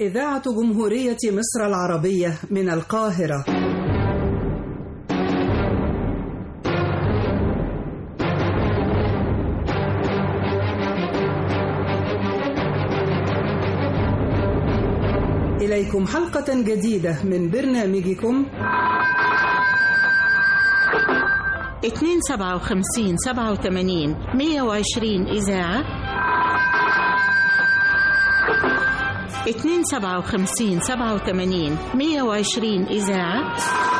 إذاعة جمهورية مصر العربية من القاهرة إليكم حلقة جديدة من برنامجكم اتنين سبعة وخمسين سبعة وثمانين مية وعشرين إذاعة اتنين سبعة وخمسين سبعة وثمانين مية وعشرين إذاعة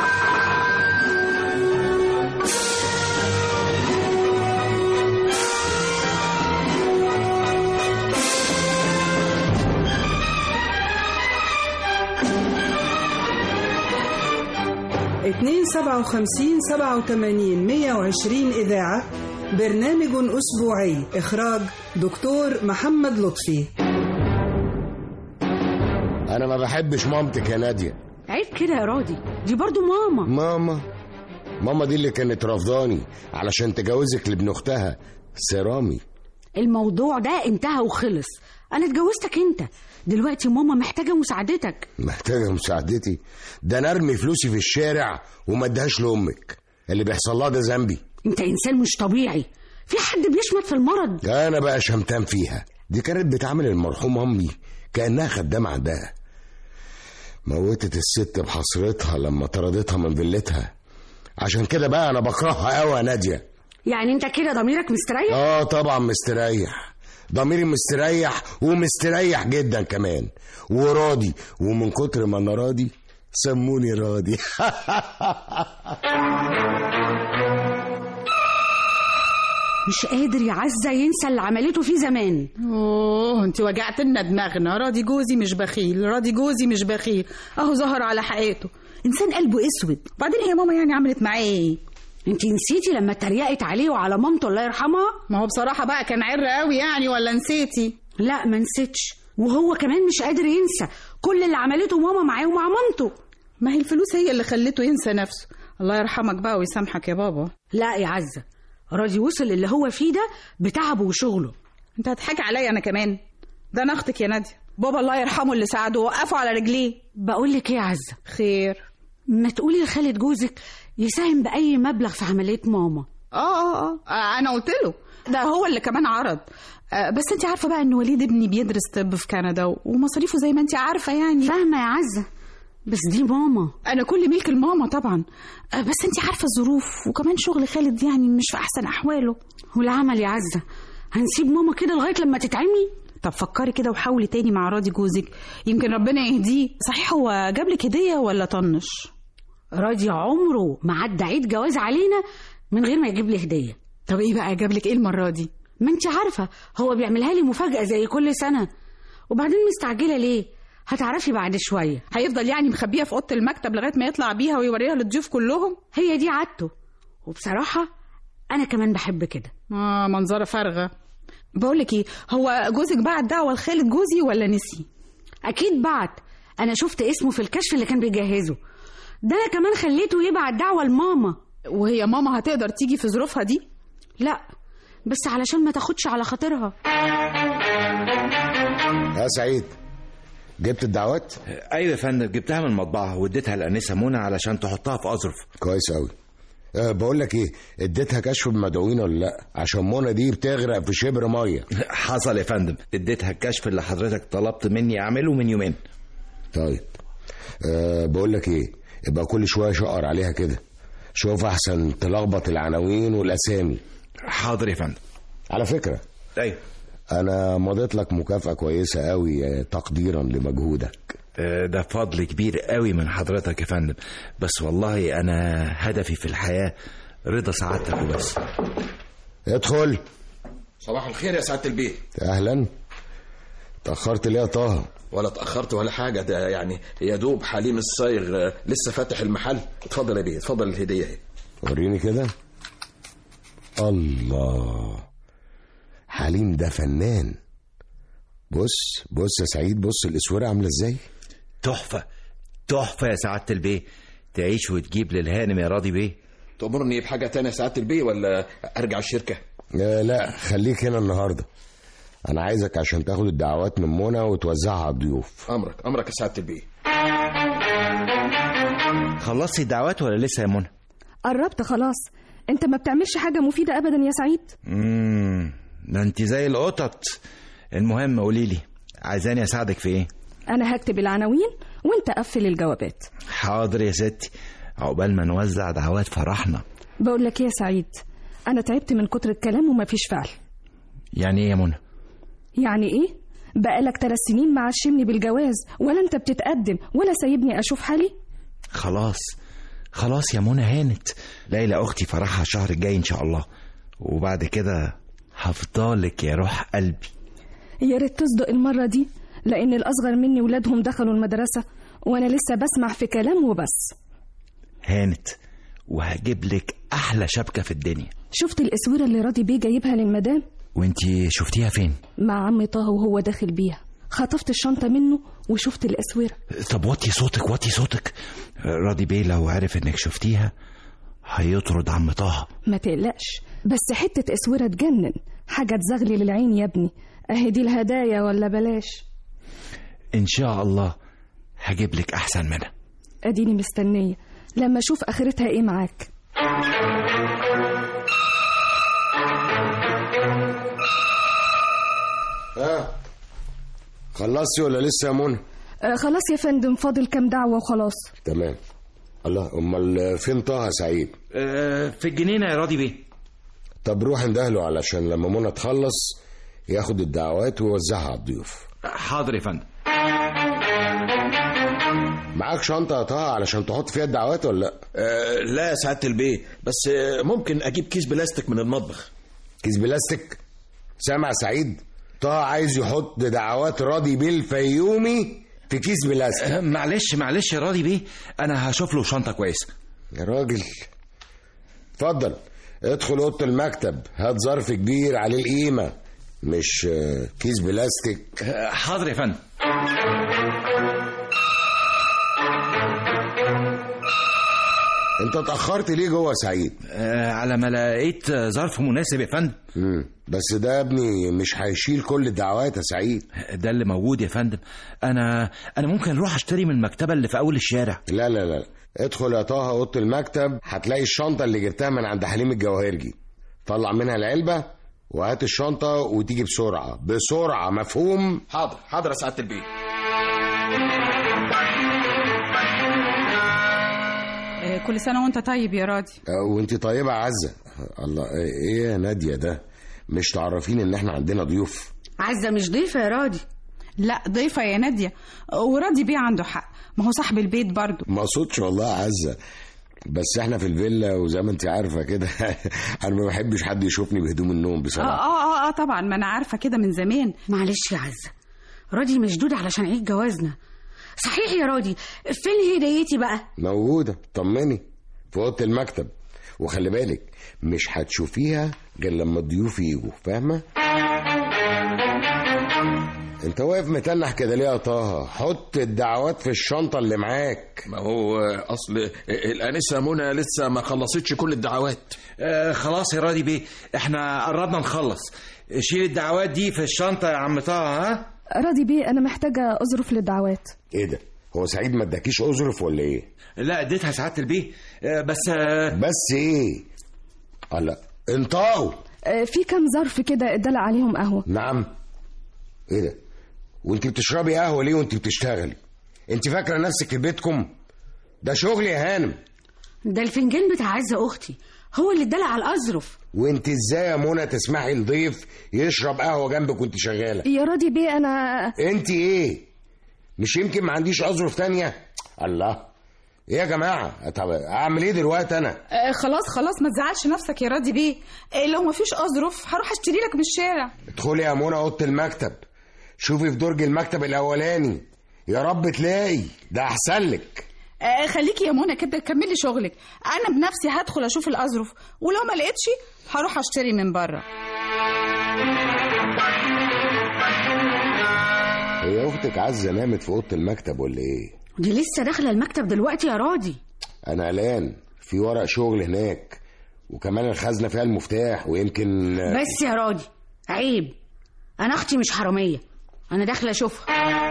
اتنين سبعة وخمسين سبعة وثمانين مية وعشرين إذاعة برنامج أسبوعي إخراج دكتور محمد لطفي انا ما بحبش مامتك يا ناديه عيب كده يا راضي دي برضو ماما ماما ماما دي اللي كانت رافضاني علشان تجوزك لابن اختها سيرامي الموضوع ده انتهى وخلص انا اتجوزتك انت دلوقتي ماما محتاجة مساعدتك محتاجه مساعدتي ده انا ارمي فلوسي في الشارع وما اديهاش لامك اللي بيحصل لها ده ذنبي انت انسان مش طبيعي في حد بيشمت في المرض انا بقى شمتان فيها دي كانت بتعامل المرحوم امي كانها خدامه عندها موتت الست بحسرتها لما طردتها من فيلتها عشان كده بقى انا بكرهها قوي يا ناديه يعني انت كده ضميرك مستريح اه طبعا مستريح ضميري مستريح ومستريح جدا كمان وراضي ومن كتر ما انا راضي سموني راضي مش قادر يا عزة ينسى اللي عملته فيه زمان اوه انت وجعت لنا دماغنا راضي جوزي مش بخيل راضي جوزي مش بخيل اهو ظهر على حقيقته انسان قلبه اسود وبعدين هي ماما يعني عملت معاه ايه انت نسيتي لما اتريقت عليه وعلى مامته الله يرحمها ما هو بصراحة بقى كان عر قوي يعني ولا نسيتي لا ما نسيتش وهو كمان مش قادر ينسى كل اللي عملته ماما معاه ومع مامته ما هي الفلوس هي اللي خلته ينسى نفسه الله يرحمك بقى ويسامحك يا بابا لا يا عزة راضي وصل اللي هو فيه ده بتعبه وشغله انت هتحكي عليا انا كمان ده انا اختك يا نادية بابا الله يرحمه اللي ساعده وقفه على رجليه بقول لك ايه يا عزة خير ما تقولي لخالد جوزك يساهم بأي مبلغ في عملية ماما اه اه اه آه، انا قلت له ده هو اللي كمان عرض آه، بس انت عارفه بقى ان وليد ابني بيدرس طب في كندا ومصاريفه زي ما انت عارفه يعني فاهمة يا عزة بس دي ماما انا كل ملك الماما طبعا آه، بس انت عارفه الظروف وكمان شغل خالد يعني مش في احسن احواله والعمل يا عزة هنسيب ماما كده لغاية لما تتعمي طب فكري كده وحاولي تاني مع راضي جوزك يمكن ربنا يهديه صحيح هو جاب لك هديه ولا طنش راضي عمره ما عدى عيد جواز علينا من غير ما يجيب لي هدية طب ايه بقى جاب لك ايه المره دي ما انت عارفة هو بيعملها لي مفاجأة زي كل سنة وبعدين مستعجلة ليه هتعرفي بعد شوية هيفضل يعني مخبيها في اوضه المكتب لغايه ما يطلع بيها ويوريها للضيوف كلهم هي دي عادته وبصراحة أنا كمان بحب كده اه منظره فارغه بقول لك ايه هو جوزك بعت دعوه لخالد جوزي ولا نسي أكيد بعت أنا شفت اسمه في الكشف اللي كان بيجهزه ده أنا كمان خليته يبعت دعوة لماما وهي ماما هتقدر تيجي في ظروفها دي لا بس علشان ما تاخدش على خاطرها يا سعيد جبت الدعوات ايوه يا فندم جبتها من المطبعه واديتها لانسه منى علشان تحطها في اظرف كويس قوي أه بقول لك ايه اديتها كشف بمدعوين ولا لا عشان منى دي بتغرق في شبر ميه حصل يا فندم اديتها الكشف اللي حضرتك طلبت مني اعمله من يومين طيب أه بقول لك ايه يبقى كل شويه شقر عليها كده شوف احسن تلخبط العناوين والاسامي حاضر يا فندم على فكره ايوه انا مضيت لك مكافاه كويسه قوي آه، تقديرا لمجهودك آه، ده فضل كبير قوي من حضرتك يا فندم بس والله انا هدفي في الحياه رضا سعادتك وبس ادخل صباح الخير يا سعاده البيت اهلا تاخرت ليه يا طه ولا اتاخرت ولا حاجه ده يعني يا دوب حليم الصايغ آه، لسه فاتح المحل اتفضل يا بيه اتفضل الهديه اهي وريني كده الله حليم ده فنان بص بص يا سعيد بص الاسوره عامله ازاي تحفه تحفه يا سعاده البيه تعيش وتجيب للهانم يا راضي بيه تأمرني بحاجه تانية يا سعاده البيه ولا ارجع الشركه آه لا خليك هنا النهارده انا عايزك عشان تاخد الدعوات من منى وتوزعها على الضيوف امرك امرك يا سعاده البيه خلصتي الدعوات ولا لسه يا منى قربت خلاص انت ما بتعملش حاجة مفيدة ابدا يا سعيد امم ده انت زي القطط المهم قولي لي عايزاني اساعدك في ايه انا هكتب العناوين وانت قفل الجوابات حاضر يا ستي عقبال ما نوزع دعوات فرحنا بقول لك إيه يا سعيد انا تعبت من كتر الكلام ومفيش فعل يعني ايه يا منى يعني ايه بقالك ثلاث سنين معشمني بالجواز ولا انت بتتقدم ولا سايبني اشوف حالي خلاص خلاص يا منى هانت ليلى اختي فرحها الشهر الجاي ان شاء الله وبعد كده هفضلك يا روح قلبي يا ريت تصدق المرة دي لأن الأصغر مني ولادهم دخلوا المدرسة وأنا لسه بسمع في كلام وبس هانت وهجيب لك احلى شبكه في الدنيا شفت الأسورة اللي راضي بيه جايبها للمدام وانتي شفتيها فين مع عم طه وهو داخل بيها خطفت الشنطة منه وشفت الأسورة طب وطي صوتك وطي صوتك راضي بيه لو عرف انك شفتيها هيطرد عم طه ما تقلقش بس حتة أسورة تجنن حاجة تزغلي للعين يا ابني أهي دي الهدايا ولا بلاش ان شاء الله هجيب لك احسن منها أديني مستنية لما أشوف آخرتها إيه معاك ها خلصتي ولا لسه يا منى آه خلاص يا فندم فاضل كام دعوة وخلاص تمام الله امال فين طه سعيد أه في الجنينه يا راضي بيه طب روح اندهله علشان لما منى تخلص ياخد الدعوات ويوزعها على الضيوف حاضر يا فندم معاك شنطه يا طه علشان تحط فيها الدعوات ولا لا آه لا يا سعاده البيه بس آه ممكن اجيب كيس بلاستيك من المطبخ كيس بلاستيك سامع سعيد طه عايز يحط دعوات راضي بالفيومي في كيس بلاستيك أه معلش معلش يا راضي بيه انا هشوف له شنطه كويسه يا راجل اتفضل ادخل اوضه المكتب هات ظرف كبير عليه القيمه مش آه، كيس بلاستيك أه حاضر يا فندم انت اتاخرت ليه جوه يا سعيد أه على ما لقيت ظرف مناسب يا فندم مم. بس ده يا ابني مش هيشيل كل الدعوات يا سعيد ده اللي موجود يا فندم انا انا ممكن اروح اشتري من المكتبه اللي في اول الشارع لا لا لا ادخل يا طه اوضه المكتب هتلاقي الشنطه اللي جبتها من عند حليم الجواهرجي طلع منها العلبه وهات الشنطه وتيجي بسرعه بسرعه مفهوم حاضر حاضر يا سعاده البيه آه، كل سنة وانت طيب يا راضي آه، وانت طيبه يا عزه الله ايه يا ناديه ده مش تعرفين ان احنا عندنا ضيوف عزة مش ضيفة يا راضي لا ضيفة يا نادية وراضي بيه عنده حق ما هو صاحب البيت برضه ما اقصدش والله يا عزه بس احنا في الفيلا وزي ما انت عارفه كده انا ما بحبش حد يشوفني بهدوم النوم اه بصراحه اه اه, آه طبعا ما انا عارفة كده من زمان معلش يا عزة راضي مشدود علشان عيد جوازنا صحيح يا راضي فين هديتي بقى موجوده طمني في اوضه المكتب وخلي بالك مش هتشوفيها غير لما الضيوف يجوا فاهمه انت واقف متنح كده ليه يا طه حط الدعوات في الشنطه اللي معاك ما هو آه، اصل الانسه منى لسه ما خلصتش كل الدعوات أه خلاص يا راضي بيه احنا قربنا نخلص شيل الدعوات دي في الشنطه يا عم طه ها راضي بيه أنا محتاجة أظرف للدعوات ايه ده هو سعيد ما اداكيش اظرف ولا ايه لا اديتها سعاده البيه أه بس أه بس ايه الله انطقوا آه، في كام ظرف كده اتدلق عليهم قهوة نعم ايه ده وانت بتشربي قهوه ليه وانت بتشتغلي انت فاكره نفسك في بيتكم ده شغل يا هانم ده الفنجان بتاع عزة أختي هو اللي اتدلق على الأظرف وانت ازاي يا منى تسمحي لضيف يشرب قهوه جنبك وانت شغاله يا راضي بيه أنا انت ايه مش يمكن ما عنديش اظرف تانية الله ايه يا جماعه طب اعمل ايه دلوقتي انا آه خلاص خلاص ما تزعلش نفسك يا راضي بيه آه لو ما فيش اظرف هروح اشتري لك من الشارع ادخلي يا منى اوضه المكتب شوفي في درج المكتب الاولاني يا رب تلاقي ده احسن لك آه خليكي يا منى كده كملي شغلك انا بنفسي هدخل اشوف الاظرف ولو ما لقيتش هروح اشتري من بره هي اختك عزه نامت في اوضه المكتب ولا ايه دي لسه داخلة المكتب دلوقتي يا راضي انا قلقان في ورق شغل هناك وكمان الخزنه فيها المفتاح ويمكن بس يا راضي عيب انا اختي مش حراميه انا داخله اشوفها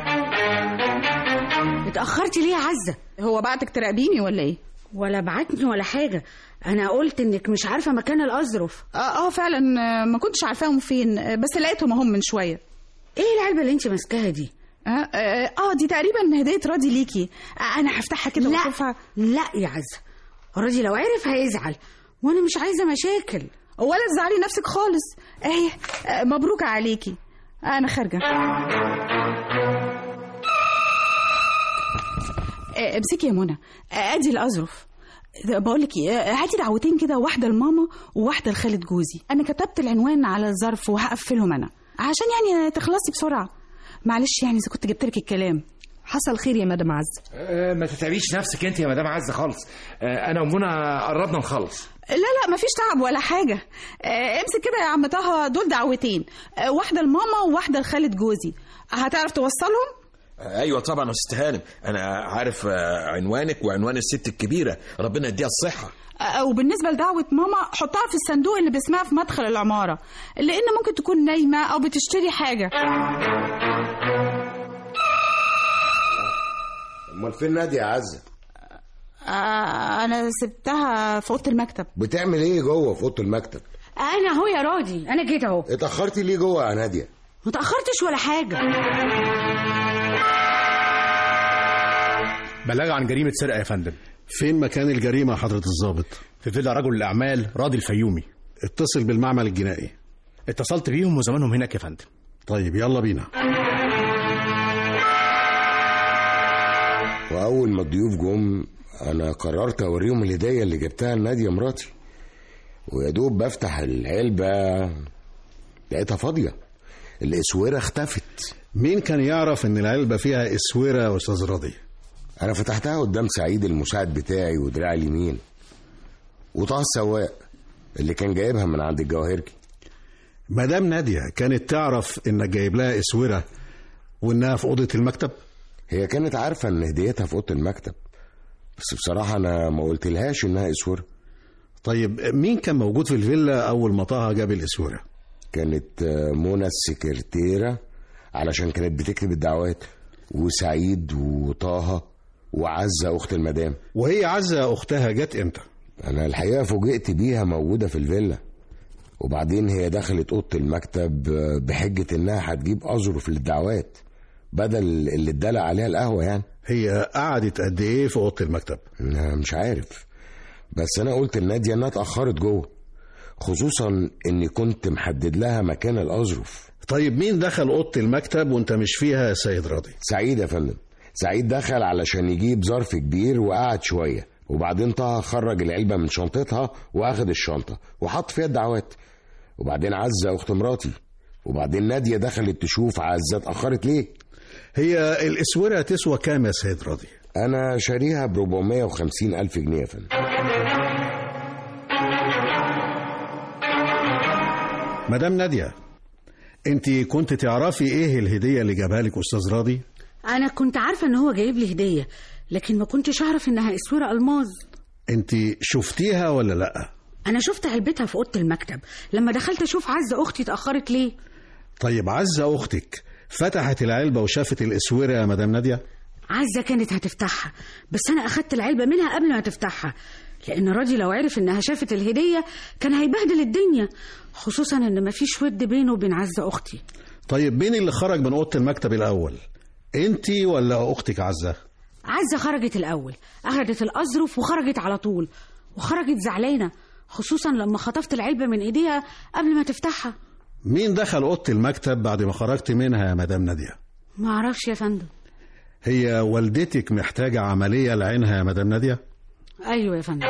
اتاخرتي ليه يا عزه هو بعتك تراقبيني ولا ايه ولا بعتني ولا حاجه انا قلت انك مش عارفه مكان الاظرف اه, آه فعلا آه، ما كنتش عارفاهم فين آه، بس لقيتهم اهم من شويه ايه العلبه اللي انت ماسكاها دي اه, آه, اه دي تقريبا هديه راضي ليكي آه انا هفتحها كده لا واشوفها لا يا عزه راضي لو عرف هيزعل وانا مش عايزه مشاكل ولا تزعلي نفسك خالص اهي آه، مبروك عليكي انا خارجه آه، امسكي يا منى آه، ادي الاظرف بقول لك هاتي دعوتين كده واحده لماما وواحده لخالد جوزي انا كتبت العنوان على الظرف وهقفلهم انا عشان يعني تخلصي بسرعه معلش يعني اذا كنت جبت لك الكلام حصل خير يا مدام عزة أه ما تتعبيش نفسك انت يا مدام عزه خالص أه انا ومنى قربنا نخلص لا لا مفيش تعب ولا حاجة آه، امسك كده يا عم طه دول دعوتين آه، واحدة لماما وواحدة لخالد جوزي هتعرف توصلهم؟ ايوه طبعا يا ست هانم انا عارف آه، عنوانك وعنوان الست الكبيره ربنا يديها الصحه آه، وبالنسبة لدعوة ماما حطها في الصندوق اللي باسمها في مدخل العمارة لأن ممكن تكون نايمة أو بتشتري حاجة امال فين ناديه يا عزه آه، أنا سبتها في أوضة المكتب بتعمل ايه جوه في اوضه المكتب انا اهو يا راضي انا جيت اهو اتاخرتي ليه جوه يا ناديه ما تاخرتش ولا حاجه بلاغ عن جريمة سرقة يا فندم فين مكان الجريمة حضرة الضابط؟ في فيلا رجل الأعمال راضي الفيومي اتصل بالمعمل الجنائي اتصلت بيهم وزمانهم هناك يا فندم طيب يلا بينا واول ما الضيوف جم انا قررت اوريهم الهديه اللي جبتها لناديه مراتي ويا دوب بفتح العلبه لقيتها فاضيه الاسوره اختفت مين كان يعرف ان العلبة فيها اسورة يا استاذ راضي؟ انا فتحتها قدام سعيد المساعد بتاعي ودراعي اليمين وطه السواق اللي كان جايبها من عند الجواهرجي مدام نادية كانت تعرف انك جايب لها اسورة وانها في اوضة المكتب؟ هي كانت عارفه ان هديتها في اوضه المكتب بس بصراحه انا ما قلتلهاش انها اسوره طيب مين كان موجود في الفيلا اول ما طه جاب الاسورة؟ كانت آه، منى السكرتيرة علشان كانت بتكتب الدعوات وسعيد وطه وعزة أخت المدام وهي عزة اختها جت امتى؟ أنا الحقيقة فوجئت بيها موجودة في الفيلا وبعدين هي دخلت أوضة المكتب آه، بحجة إنها هتجيب أظرف للدعوات بدل اللي اتدلق عليها القهوة يعني هي قعدت قد ايه في اوضة المكتب؟ أنا مش عارف بس أنا قلت لنادية إنها اتأخرت جوه خصوصا إني كنت محدد لها مكان الأظرف طيب مين دخل اوضة المكتب وانت مش فيها يا سيد راضي؟ سعيد يا فندم سعيد دخل علشان يجيب ظرف كبير وقعد شوية وبعدين طه خرج العلبة من شنطتها واخد الشنطة وحط فيها الدعوات وبعدين عزة أخت مراتي وبعدين نادية دخلت تشوف عزة اتأخرت ليه هي الاسورة تسوى كام يا سيد راضي؟ أنا شاريها ب 450 ألف جنيه يا فندم مدام نادية انت كنت تعرفي ايه الهدية اللي جابها لك استاذ راضي؟ انا كنت عارفه ان هو جايب لي هديه لكن ما كنتش اعرف انها اسوره الماظ انت شفتيها ولا لا؟ انا شفت علبتها في اوضه المكتب لما دخلت اشوف عزه اختي اتاخرت ليه طيب عزة اختك فتحت العلبة وشافت الاسورة يا مدام نادية؟ عزه كانت هتفتحها بس انا اخدت العلبه منها قبل ما تفتحها لان راضي لو عرف انها شافت الهديه كان هيبهدل الدنيا خصوصا ان مفيش ود بينه وبين عزه اختي طيب مين اللي خرج من اوضة المكتب الاول؟ انت ولا اختك عزة؟ عزه خرجت الاول اخدت الاظرف وخرجت على طول وخرجت زعلانه خصوصا لما خطفت العلبه من ايديها قبل ما تفتحها مين دخل اوضة المكتب بعد ما خرجت منها يا مدام نادية؟ ما اعرفش يا فندم هي والدتك محتاجة عملية لعينها يا مدام نادية؟ ايوه يا فندم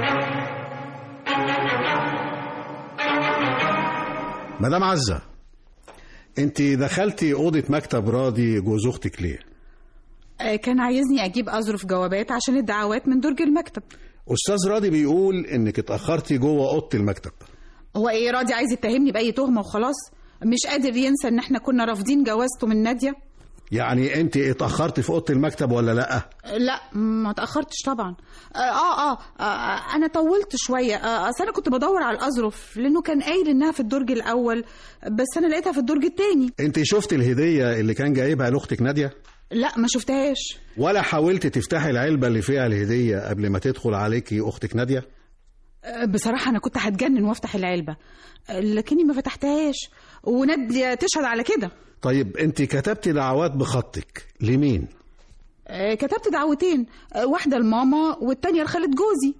مدام عزة انت دخلتي أوضة مكتب راضي جوز أختك ليه؟ آه، كان عايزني أجيب أظرف جوابات عشان الدعوات من درج المكتب أستاذ راضي بيقول إنك اتأخرتي جوه أوضة المكتب هو إيه راضي عايز يتهمني بأي تهمة وخلاص مش قادر ينسى إن إحنا كنا رافضين جوازته من نادية يعني انت اتأخرت في اوضه المكتب ولا لا لا ما تاخرتش طبعا اه اه, آه, آه انا طولت شويه آه اصل انا كنت بدور على الاظرف لانه كان قايل انها في الدرج الاول بس انا لقيتها في الدرج الثاني انت شفت الهديه اللي كان جايبها لاختك ناديه لا ما شفتهاش ولا حاولت تفتحي العلبه اللي فيها الهديه قبل ما تدخل عليكي اختك ناديه آه، بصراحه انا كنت هتجنن وافتح العلبه آه، لكني ما فتحتهاش وناديه تشهد على كده طيب انت كتبتي دعوات بخطك لمين آه، كتبت دعوتين آه، واحده لماما والتانيه لخالة جوزي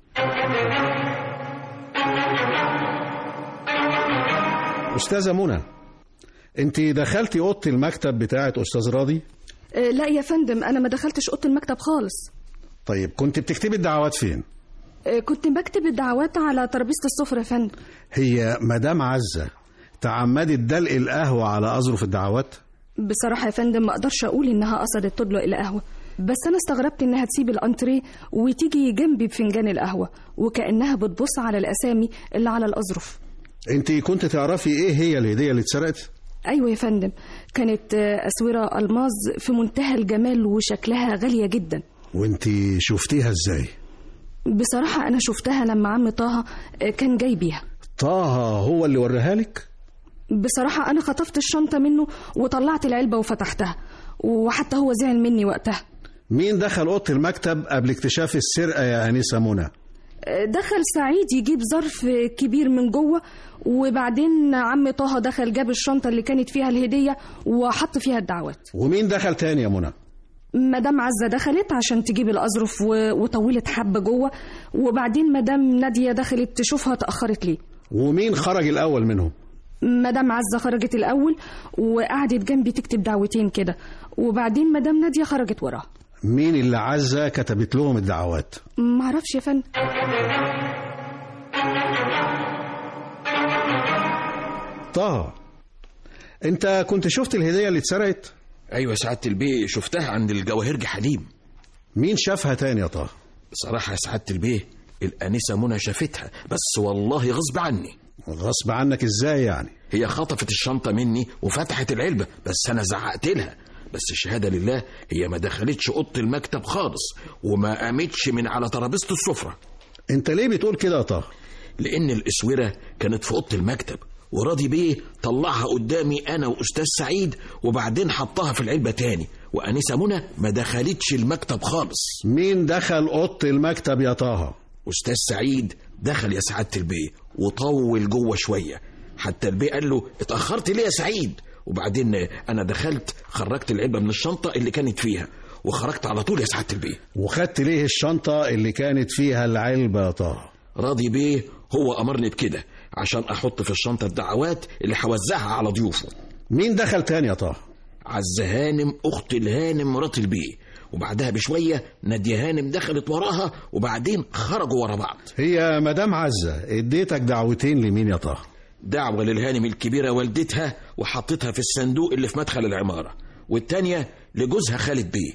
استاذه منى انت دخلتي اوضه المكتب بتاعه استاذ راضي آه، لا يا فندم انا ما دخلتش اوضه المكتب خالص طيب كنت بتكتبي الدعوات فين آه، كنت بكتب الدعوات على ترابيزه السفره يا فندم هي مدام عزه تعمدت دلق القهوه على اظرف الدعوات بصراحه يا فندم ما اقدرش اقول انها قصدت تدلق القهوه بس انا استغربت انها تسيب الانتريه وتيجي جنبي بفنجان القهوه وكانها بتبص على الاسامي اللي على الاظرف انت كنت تعرفي ايه هي الهديه اللي اتسرقت ايوه يا فندم كانت آه، اسوره الماظ في منتهى الجمال وشكلها غاليه جدا وانت شفتيها ازاي بصراحه انا شفتها لما عم طه آه، كان جاي بيها طه هو اللي وريها لك بصراحه انا خطفت الشنطه منه وطلعت العلبه وفتحتها وحتى هو زعل مني وقتها مين دخل اوضه المكتب قبل اكتشاف السرقه يا انسه منى دخل سعيد يجيب ظرف كبير من جوه وبعدين عم طه دخل جاب الشنطة اللي كانت فيها الهدية وحط فيها الدعوات ومين دخل تاني يا منى مدام عزة دخلت عشان تجيب الأظرف و- وطولت حبة جوه وبعدين مدام نادية دخلت تشوفها تأخرت ليه ومين خرج الاول منهم مدام عزة خرجت الأول وقعدت جنبي تكتب دعوتين كده وبعدين مدام نادية خرجت وراها مين اللي عزه كتبت لهم الدعوات معرفش يا فندم طه انت كنت شفت الهديه اللي اتسرقت ايوه سعاده البيه شفتها عند الجواهرجي حليم مين شافها تاني يا طه بصراحه يا سعاده البيه الانسه منى شافتها بس والله غصب عني غصب عنك ازاي يعني هي خطفت الشنطه مني وفتحت العلبه بس انا زعقت لها بس الشهاده لله هي ما دخلتش اوضه المكتب خالص وما قامتش من على ترابيزه السفره انت ليه بتقول كده يا طه لان الاسوره كانت في اوضه المكتب وراضي بيه طلعها قدامي انا واستاذ سعيد وبعدين حطها في العلبه تاني وانسه منى ما دخلتش المكتب خالص مين دخل اوضه المكتب يا طه استاذ سعيد دخل يا سعاده البيه وطول جوه شويه حتى البيه قال له اتاخرت ليه يا سعيد وبعدين انا دخلت خرجت العلبه من الشنطه اللي كانت فيها وخرجت على طول يا سعاده البيه وخدت ليه الشنطه اللي كانت فيها العلبه يا طه راضي بيه هو امرني بكده عشان احط في الشنطه الدعوات اللي هوزعها على ضيوفه مين دخل تاني يا طه عز هانم اخت الهانم مرات البيه وبعدها بشويه ناديه هانم دخلت وراها وبعدين خرجوا ورا بعض هي مدام عزه اديتك دعوتين لمين يا طه دعوه للهانم الكبيره والدتها وحطيتها في الصندوق اللي في مدخل العماره والتانيه لجوزها خالد بيه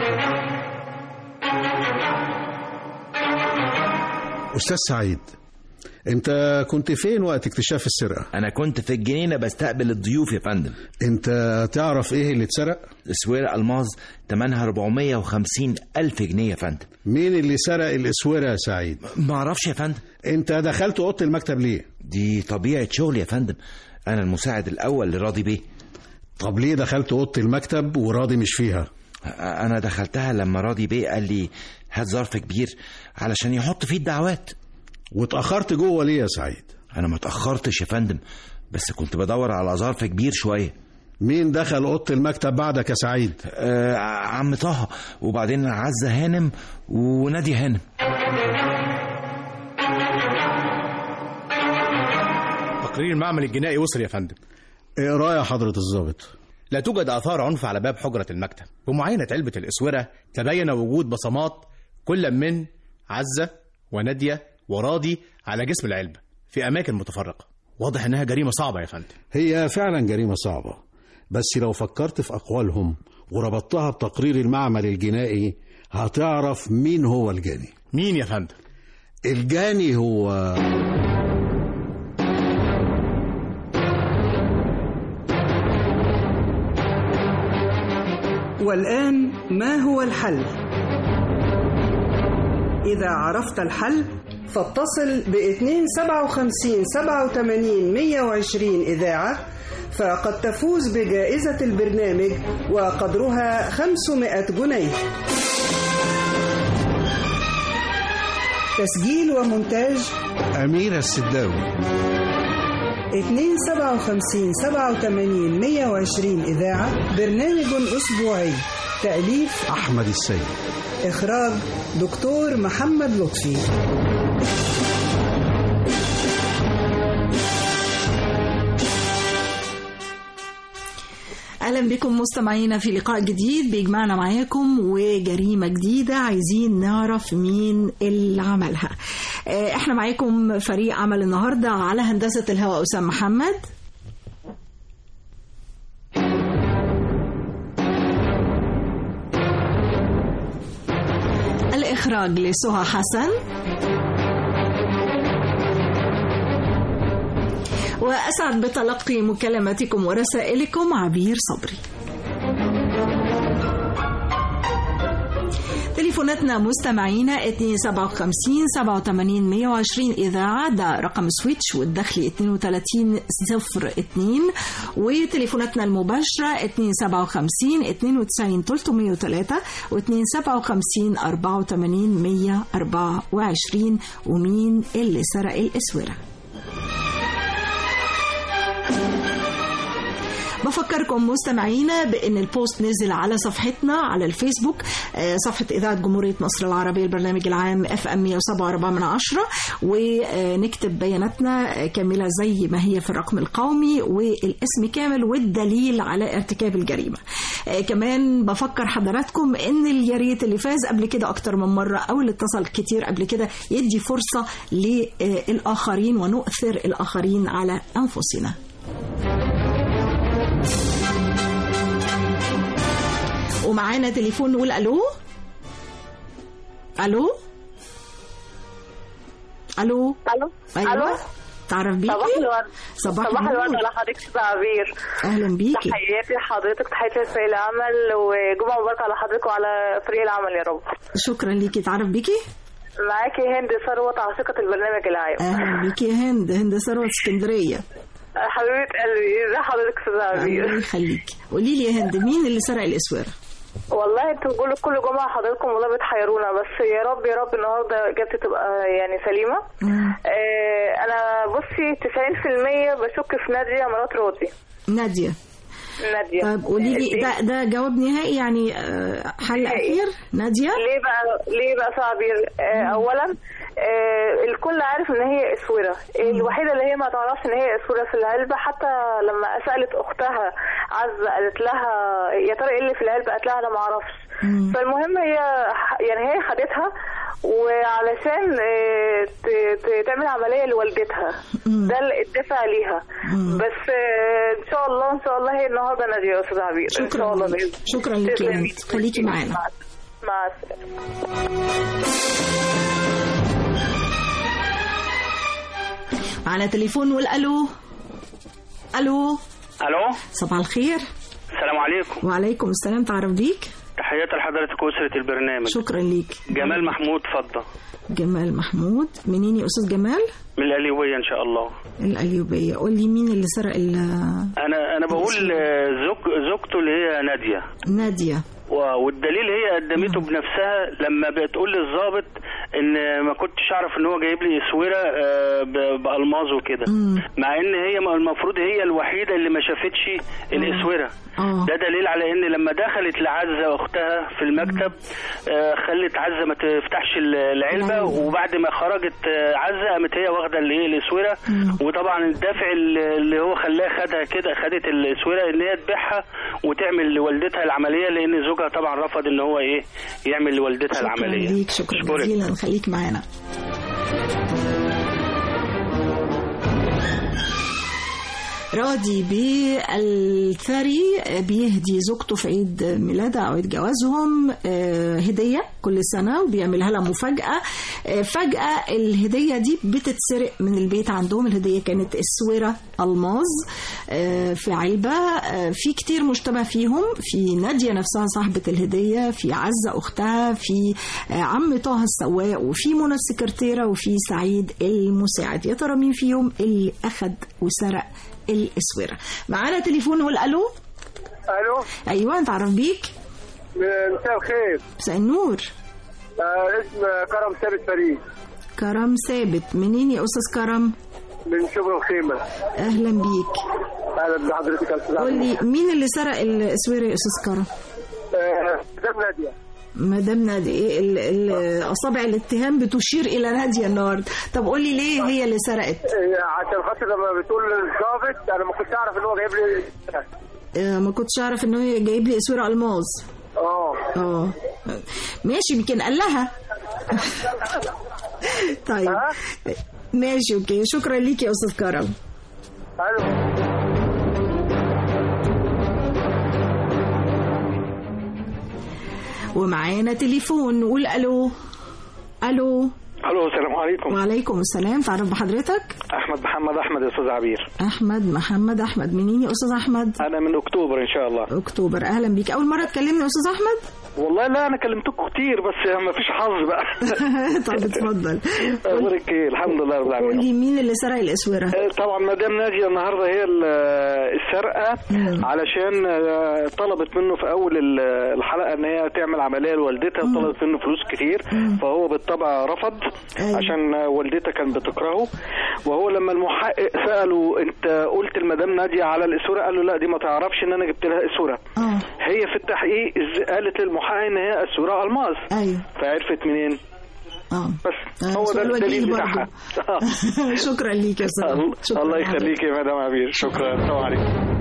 استاذ سعيد انت كنت فين وقت اكتشاف السرقه انا كنت في الجنينه بستقبل الضيوف يا فندم انت تعرف ايه اللي اتسرق اسوير الماظ تمنها 450 الف جنيه يا فندم مين اللي سرق الاسوره يا سعيد ما اعرفش يا فندم انت دخلت اوضه المكتب ليه دي طبيعه شغلي يا فندم انا المساعد الاول لراضي بيه طب ليه دخلت اوضه المكتب وراضي مش فيها انا دخلتها لما راضي بيه قال لي هات ظرف كبير علشان يحط فيه الدعوات واتاخرت جوه ليه يا سعيد انا ما اتاخرتش يا فندم بس كنت بدور على ظرف كبير شويه مين دخل اوضه المكتب بعدك يا سعيد آه عم طه وبعدين عزه هانم ونادي هانم تقرير المعمل الجنائي وصل يا فندم اقرا يا حضره الضابط لا توجد آثار عنف على باب حجرة المكتب بمعاينة علبة الإسورة تبين وجود بصمات كل من عزة ونادية وراضي على جسم العلبة في أماكن متفرقة واضح إنها جريمة صعبة يا فندم هي فعلا جريمه صعبه بس لو فكرت في اقوالهم وربطتها بتقرير المعمل الجنائي هتعرف مين هو الجاني مين يا فندم الجاني هو والآن ما هو الحل؟ إذا عرفت الحل فاتصل ب 257 87 120 إذاعة فقد تفوز بجائزة البرنامج وقدرها 500 جنيه تسجيل ومونتاج أميرة السداوي 257 87 120 إذاعة برنامج أسبوعي تأليف أحمد السيد إخراج دكتور محمد لطفي اهلا بكم مستمعينا في لقاء جديد بيجمعنا معاكم وجريمه جديده عايزين نعرف مين اللي عملها آه، احنا معاكم فريق عمل النهارده على هندسه الهواء اسامه محمد الاخراج لسهى حسن وأسعد بتلقي مكالماتكم ورسائلكم عبير صبري تليفوناتنا مستمعينا 257 87 120 إذاعة ده رقم سويتش والدخل 32 02 وتليفوناتنا المباشرة 257 92 303 و 257 84 124 ومين اللي سرق الأسورة بفكركم مستمعينا بان البوست نزل على صفحتنا على الفيسبوك آه، صفحه اذاعه جمهوريه مصر العربيه البرنامج العام اف ام 107.4 من عشرة ونكتب بياناتنا كامله زي ما هي في الرقم القومي والاسم كامل والدليل على ارتكاب الجريمه آه، كمان بفكر حضراتكم ان الياريت اللي فاز قبل كده اكتر من مره او اللي اتصل كتير قبل كده يدي فرصه للاخرين ونؤثر الاخرين على انفسنا ومعانا تليفون نقول الو الو الو الو ايوه الو تعرف بيكي صباح الورد صباح صباح النور. الورد على حضرتك استاذ عبير اهلا بيكي تحياتي لحضرتك تحياتي لفريق العمل وجمعه مباركه على حضرتك وعلى فريق العمل يا رب شكرا ليكي تعرف بيكي معاكي هند ثروت عاشقة البرنامج العام اهلا بيكي يا هند هند ثروت اسكندريه حبيبة قلبي ازي حضرتك استاذ الله عبير يخليكي قولي لي يا هند مين اللي سرق الاسوره والله انتوا بتقولوا كل جمعة حضراتكم والله بتحيرونا بس يا رب يا رب النهارده اجابتي تبقى يعني سليمة اه انا بصي 90% بشك في نادية مرات راضي ناديه نادية طيب قولي لي ده ده جواب نهائي يعني آه، حل اخير ناديه ليه بقى ليه بقى صعبير آه اولا آه الكل عارف ان هي اسوره الوحيده اللي هي ما تعرفش ان هي اسوره في العلبه حتى لما سالت اختها عزه قالت لها يا ترى ايه اللي في العلبه قالت لها انا ما اعرفش فالمهم هي يعني هي خدتها وعلشان آه، ت- ت- تعمل عمليه لوالدتها ده الدفع ليها بس آه، ان شاء الله ان شاء الله هي النهارده ناديه يا استاذ عبير ان شكرا شاء الله ليكي. بإذن. شكرا ليكي يا تسلمي. هند خليكي معانا مع مع السلامه معانا تليفون نقول الو الو الو صباح الخير السلام عليكم وعليكم السلام تعرف بيك تحياتي لحضرتك واسره البرنامج شكرا ليك جمال محمود فضه جمال محمود منين يا استاذ جمال من القليوبيه ان شاء الله القليوبيه قول لي مين اللي سرق ال- انا انا بقول آه، زوج زوجته اللي هي ناديه ناديه و- والدليل هي قدمته بنفسها لما بتقول للظابط ان ما كنتش اعرف ان هو جايب لي اسوره آه، ب- بالماظ وكده مع ان هي م- المفروض هي الوحيده اللي ما شافتش الاسوره اه ده دليل على ان لما دخلت لعزه اختها في المكتب آه، خلت عزه ما تفتحش ال- العلبه وبعد ما خرجت آه، عزه قامت هي واخده اللي هي الاسوره وطبعا الدافع اللي اللي هو خلاها خدها كده خدت الاسوره ان هي تبيعها وتعمل لوالدتها العمليه لان زوجها طبعا رفض ان هو ايه يعمل لوالدتها شكرا العمليه ليك شكرا جزيلا خليك معانا راضي بالثري بيهدي زوجته في عيد ميلادها او عيد جوازهم آه، هديه كل سنه وبيعملها لها مفاجاه آه، فجاه الهديه دي بتتسرق من البيت عندهم الهديه كانت اسوره الماظ آه، في علبه آه، في كتير مشتبه فيهم في ناديه نفسها صاحبه الهديه في عزه اختها في آه، عم طه السواق وفي منى السكرتيره وفي سعيد المساعد يا ترى مين فيهم اللي اخد وسرق الاسوره معانا تليفون نقول الو الو ايوه نتعرف بيك مساء الخير مساء النور آه اسم كرم ثابت فريد كرم ثابت منين يا استاذ كرم من شبرا الخيمه اهلا بيك اهلا بحضرتك يا استاذ قول لي مين اللي سرق الاسوره يا استاذ كرم آه مدام ناديه مدام نادية إيه ال- ال- اصابع الاتهام بتشير الى ناديه النهارده طب قول لي ليه هي اللي سرقت آه عشان خاطر لما بتقول للظابط انا ما كنتش اعرف ان هو جايب لي آه، ما كنتش اعرف ان هو جايب لي اسوره الماظ اه اه ماشي يمكن قال لها طيب ماشي اوكي شكرا ليك يا استاذ كرم الو ومعانا تليفون نقول الو الو الو السلام عليكم وعليكم السلام تعرف بحضرتك احمد محمد احمد يا استاذ عبير احمد محمد احمد منين يا استاذ احمد انا من اكتوبر ان شاء الله اكتوبر اهلا بيك اول مره تكلمني يا استاذ احمد والله لا انا كلمتكم كتير بس ما فيش حظ بقى طب اتفضل اخبارك ايه الحمد لله رب قول العالمين لي مين اللي سرق الاسوره آه، طبعا مدام ناجيه النهارده هي ال- السرقه علشان آه، طلبت منه في اول ال- الحلقه ان هي تعمل عمليه لوالدتها وطلبت منه فلوس كتير فهو بالطبع رفض عشان آه، والدتها كانت بتكرهه وهو لما المحقق ساله انت قلت لمدام ناديه على الاسوره قال له لا دي ما تعرفش ان انا جبت لها اسوره هي في التحقيق إز- قالت للمحقق ان هي اسوره الماظ ايوه فعرفت منين اه بس آه، هو ده سؤال وجيه الدليل برضه. بتاعها شكرا ليك يا استاذ الله- شكراً الله لحضرتك. يخليك يا مدام عبير شكرا السلام عليكم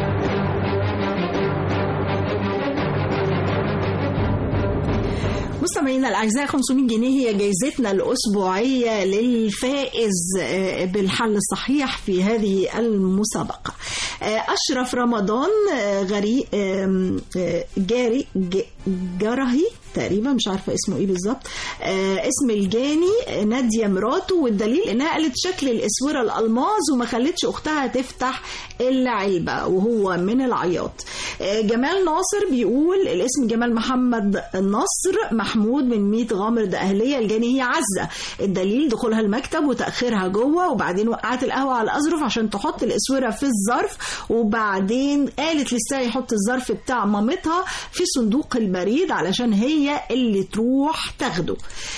مستمعينا الاعزاء 500 جنيه هي جائزتنا الاسبوعيه للفائز آه، بالحل الصحيح في هذه المسابقه. آه، اشرف رمضان آه، غري آم، آه، جاري ج- جرهي تقريبا مش عارفه اسمه ايه بالظبط آه، اسم الجاني آه، ناديه مراته والدليل انها قالت شكل الاسوره الالماظ وما خلتش اختها تفتح العلبه وهو من العياط آه، جمال ناصر بيقول الاسم جمال محمد نصر محمود من 100 غامر ده اهليه الجاني هي عزه الدليل دخولها المكتب وتاخيرها جوه وبعدين وقعت القهوه على الاظرف عشان تحط الاسوره في الظرف وبعدين قالت للساعي يحط الظرف بتاع مامتها في صندوق البريد علشان هي اللي تروح تاخده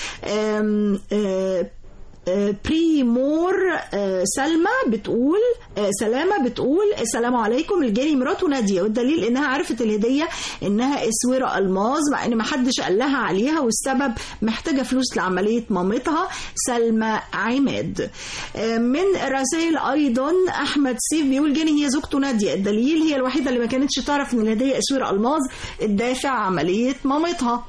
أم أه آه، بريمور آه، سلمى بتقول آه، سلامة بتقول السلام عليكم الجاني مراته نادية والدليل انها عرفت الهدية انها اسورة الماظ مع ان ما حدش قال لها عليها والسبب محتاجة فلوس لعملية مامتها سلمى عماد آه، من رسائل ايضا احمد سيف بيقول جاني هي زوجته نادية الدليل هي الوحيدة اللي ما كانتش تعرف ان الهدية اسورة الماظ الدافع عملية مامتها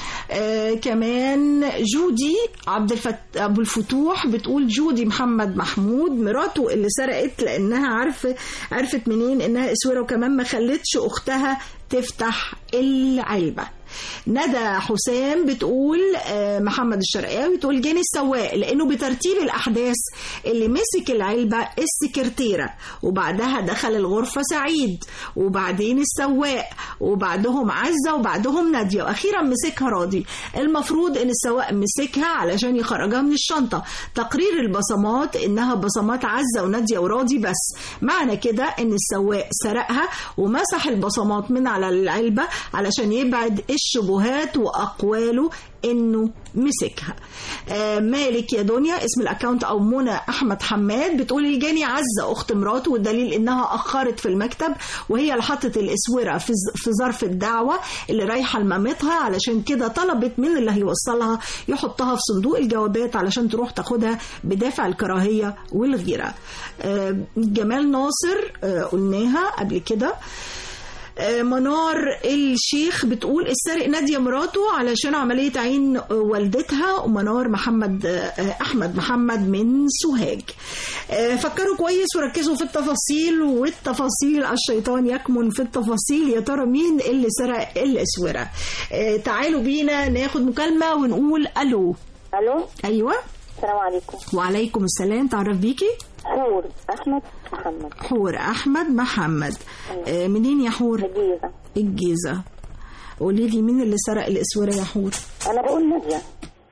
آه كمان جودي عبد الفت... ابو الفتوح بتقول جودي محمد محمود مراته اللي سرقت لانها عارفه عرفت منين انها اسوره وكمان ما خلتش اختها تفتح العلبه ندى حسام بتقول آه، محمد الشرقاوي تقول جاني السواق لانه بترتيب الاحداث اللي مسك العلبه السكرتيره وبعدها دخل الغرفه سعيد وبعدين السواق وبعدهم عزه وبعدهم ناديه واخيرا مسكها راضي المفروض ان السواق مسكها علشان يخرجها من الشنطه تقرير البصمات انها بصمات عزه وناديه وراضي بس معنى كده ان السواق سرقها ومسح البصمات من على العلبه علشان يبعد الشبهات واقواله انه مسكها آه مالك يا دنيا اسم الاكونت او منى احمد حماد بتقول الجاني عزه اخت مراته والدليل انها اخرت في المكتب وهي اللي حطت الاسوره في ز- في ظرف الدعوه اللي رايحه لمامتها علشان كده طلبت من اللي هيوصلها يحطها في صندوق الجوابات علشان تروح تاخدها بدافع الكراهيه والغيره آه جمال ناصر آه قلناها قبل كده آه، منار الشيخ بتقول السارق نادية مراته علشان عملية عين آه، والدتها ومنار محمد آه، أحمد محمد من سوهاج آه، فكروا كويس وركزوا في التفاصيل والتفاصيل الشيطان يكمن في التفاصيل يا ترى مين اللي سرق الأسورة آه، تعالوا بينا ناخد مكالمة ونقول ألو الو أيوة السلام عليكم وعليكم السلام تعرف بيكي حور احمد محمد حور أحمد محمد آه، منين يا حور الجيزه الجيزة قولي لي مين اللي سرق الأسورة يا حور انا بقول ناديه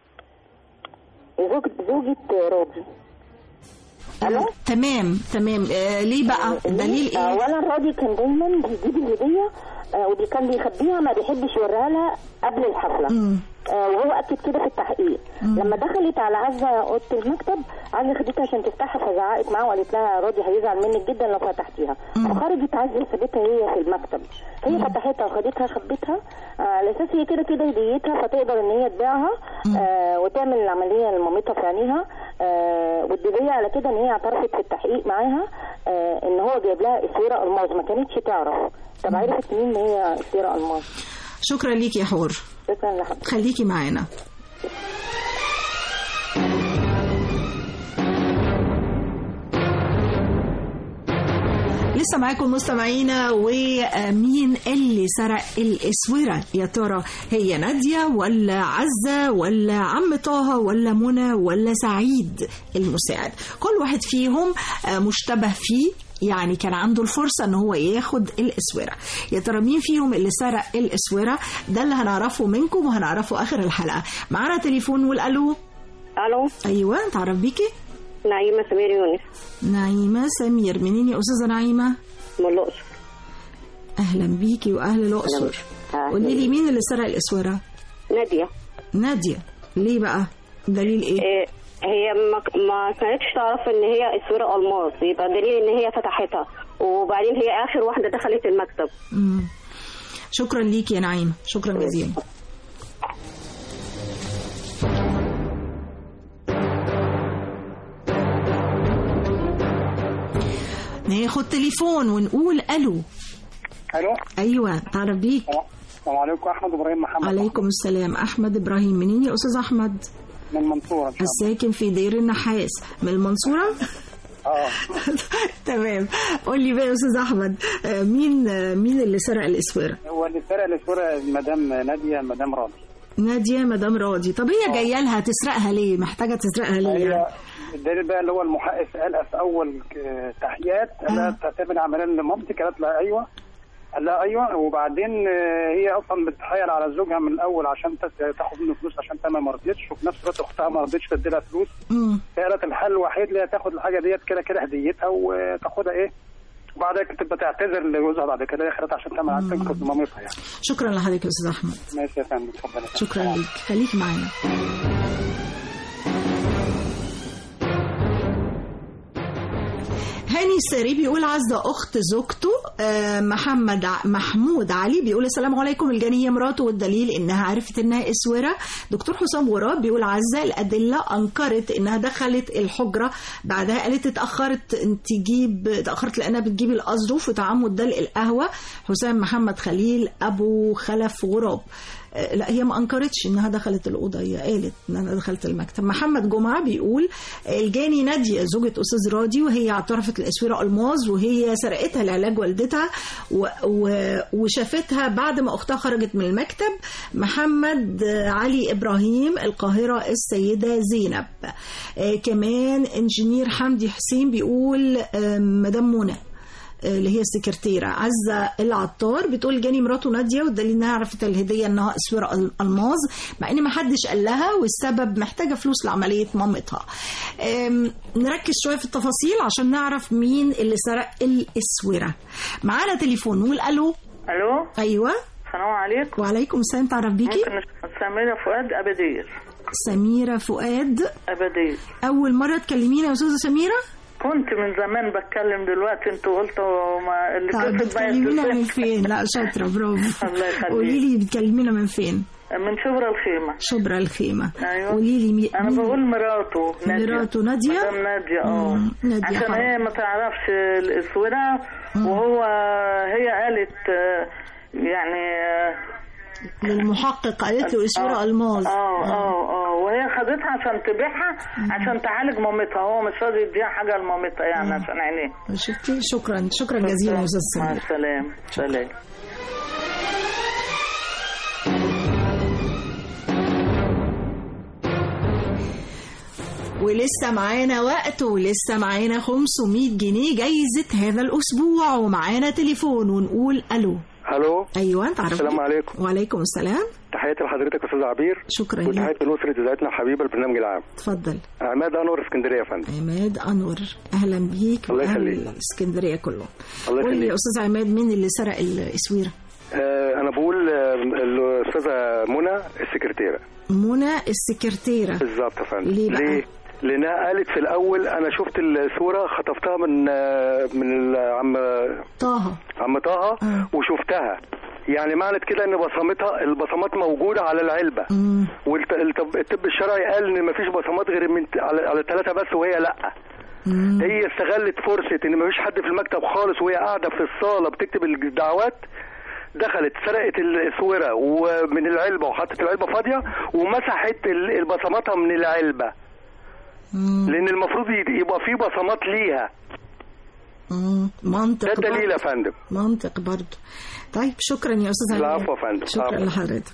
زوجة زوجة راضي الو تمام تمام آه ليه بقى دليل ايه اولا راضي كان دايما بيجيب الهديه آه ودي كان بيخبيها ما بيحبش يوريها لها قبل الحفله آه وهو اكد كده في التحقيق لما دخلت على عزه اوضه المكتب عزه خدتها عشان تفتحها فزعقت معاها وقالت لها راضي هيزعل منك جدا لو فتحتيها فخرجت عزه سابتها هي في المكتب هي فتحتها وخدتها خبتها آه، على اساس هي كده كده هديتها فتقدر ان هي تبيعها آه وتعمل العمليه لمامتها في عينيها آه والدليل على كده ان هي اعترفت في التحقيق معاها آه ان هو جايب لها اسوره الماظ ما كانتش تعرف طب عرفت منين ان هي اسوره الماظ شكرا ليك يا حور شكرا لحضرتك خليكي معانا لسه معاكم مستمعينا ومين اللي سرق الاسوره يا ترى هي ناديه ولا عزه ولا عم طه ولا منى ولا سعيد المساعد كل واحد فيهم آه، مشتبه فيه يعني كان عنده الفرصة ان هو ياخد الاسورة يا ترى مين فيهم اللي سرق الاسورة ده اللي هنعرفه منكم وهنعرفه اخر الحلقة معانا تليفون والالو الو ايوه تعرف بيكي نعيمه سمير يونس نعيمة سمير منين يا استاذة نعيمة من الاقصر اهلا بيكي واهل الاقصر قولي لي مين اللي سرق الاسورة ناديه نادية ليه بقى دليل ايه إيه، هي ما ما كانتش تعرف ان هي اسوره الماظ يبقى دليل ان هي فتحتها وبعدين هي اخر واحده دخلت المكتب مم. شكرا ليكي يا نعيمة شكرا جزيلا ناخد تليفون ونقول الو الو ايوه تعرف بيك السلام عليكم احمد ابراهيم محمد عليكم السلام احمد ابراهيم منين يا استاذ احمد من المنصوره ان شاء الله الساكن في دير النحاس من المنصوره اه تمام قول لي بقى يا استاذ احمد آه، مين آه، مين اللي سرق الاسوره هو اللي سرق الاسوره مدام ناديه مدام راضي ناديه مدام راضي طب هي جايه لها تسرقها ليه محتاجه تسرقها ليه هي يعني؟ الدليل بقى اللي هو المحقق سالها في اول ك- تحيات قال لها تعتمد عمليه لمامتك قالت لها ايوه قال لها ايوه وبعدين آه، هي اصلا بتتحايل على زوجها من الاول عشان تس- تاخد منه فلوس عشان تمام ما رضيتش وفي نفس الوقت اختها ما رضيتش تدي لها فلوس مم. فقالت الحل الوحيد اللي هي تاخد الحاجه ديت كده كده هديتها وتاخدها ايه وبعدها تبقى تعتذر لجوزها بعد كده هي خدتها عشان تعمل عشان تنقذ مامتها يعني شكرا لحضرتك يا استاذ احمد ماشي يا فندم اتفضل يا فندم. شكرا ليك خليك معانا هاني الساري بيقول عزة أخت زوجته آه، محمد ع- محمود علي بيقول السلام عليكم الجنية مراته والدليل إنها عرفت إنها إسورة دكتور حسام غراب بيقول عزة الأدلة أنكرت إنها دخلت الحجرة بعدها قالت اتأخرت إن تجيب اتأخرت لأنها بتجيب الأظرف وتعمد دلق القهوة حسام محمد خليل أبو خلف غراب آه، لا هي ما انكرتش انها دخلت الاوضه هي قالت ان انا دخلت المكتب محمد جمعه بيقول آه، الجاني ناديه زوجة استاذ راضي وهي اعترفت الاسوره الماظ وهي سرقتها لعلاج والدتها و... و... وشافتها بعد ما اختها خرجت من المكتب محمد آه، علي ابراهيم القاهره السيده زينب آه، كمان انجينير حمدي حسين بيقول آه، مدام منى اللي هي السكرتيرة عزة العطار بتقول جاني مراته نادية والدليل انها عرفت الهدية انها اسورة ال- الماظ مع ان ما حدش قال لها والسبب محتاجة فلوس لعملية مامتها أم، نركز شوية في التفاصيل عشان نعرف مين اللي سرق الاسورة معانا تليفون نقول الو الو ايوه السلام عليكم وعليكم السلام تعرف بيكي ممكن سميرة فؤاد أبدير سميرة فؤاد أبدير اول مرة تكلمينا يا استاذة سميرة كنت من زمان بتكلم دلوقتي انتوا قلتوا ما اللي طيب كسب بقى بتكلمينا من الدوسات. فين لا شاطرة برافو الله يخليك. قولي لي بتكلمينا من فين من شبرا الخيمة شبرا الخيمة ايوه قولي لي مي... انا بقول مراته نادية مراته نادية؟ مدام نادية اه مم، نادية عشان حرام. هي ما تعرفش الاسورة وهو هي قالت آه، يعني آه، للمحقق قالت له اسوره آه، الماظ اه اه اه وهي خدتها عشان تبيعها عشان تعالج مامتها هو مش راضي يديها حاجة لمامتها يعني عشان عينيه شفتي شكرا شكرا جزيلا يا استاذ مع سمير السلامة سلام ولسه معانا وقت ولسه معانا 500 جنيه جايزة هذا الأسبوع ومعانا تليفون ونقول ألو الو أيوة تعرف السلام عليكم وعليكم السلام تحياتي لحضرتك استاذ عبير شكرا لك وتحياتي لنصرة اذاعتنا الحبيبه البرنامج العام اتفضل عماد انور اسكندريه يا فندم عماد أنور أهلا بيك الله وأهل يخليك. اسكندرية كله الله قول لي يا يخليك أستاذ عماد مين اللي سرق الإسويرة آه انا بقول آه، الاستاذه منى السكرتيره منى السكرتيرة بالظبط يا فندم ليه بقى؟ ليه؟ لانها قالت في الاول انا شفت الصوره خطفتها من آه، من ال- عم طه عم طه وشفتها يعني معنى كده ان بصمتها البصمات موجوده على العلبه والطب الشرعي قال ان مفيش بصمات غير من على, على ثلاثه بس وهي لا هي استغلت فرصه ان مفيش حد في المكتب خالص وهي قاعده في الصاله بتكتب الدعوات دخلت سرقت الاسوره ومن العلبه وحطت العلبه فاضيه ومسحت ال- البصماتها من العلبه لان المفروض ي- يبقى في بصمات ليها مم، منطق ده الدليل برضه. يا فندم منطق برضه طيب شكرا يا أستاذ عماد العفو يا فندم شكرا العفو. لحضرتك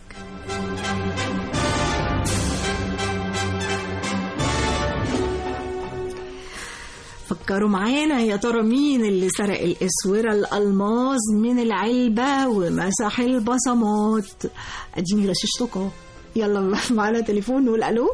فكروا معانا يا ترى مين اللي سرق الاسوره الالماظ من العلبه ومسح البصمات اديني غششتكم يلا معانا تليفون نقول الو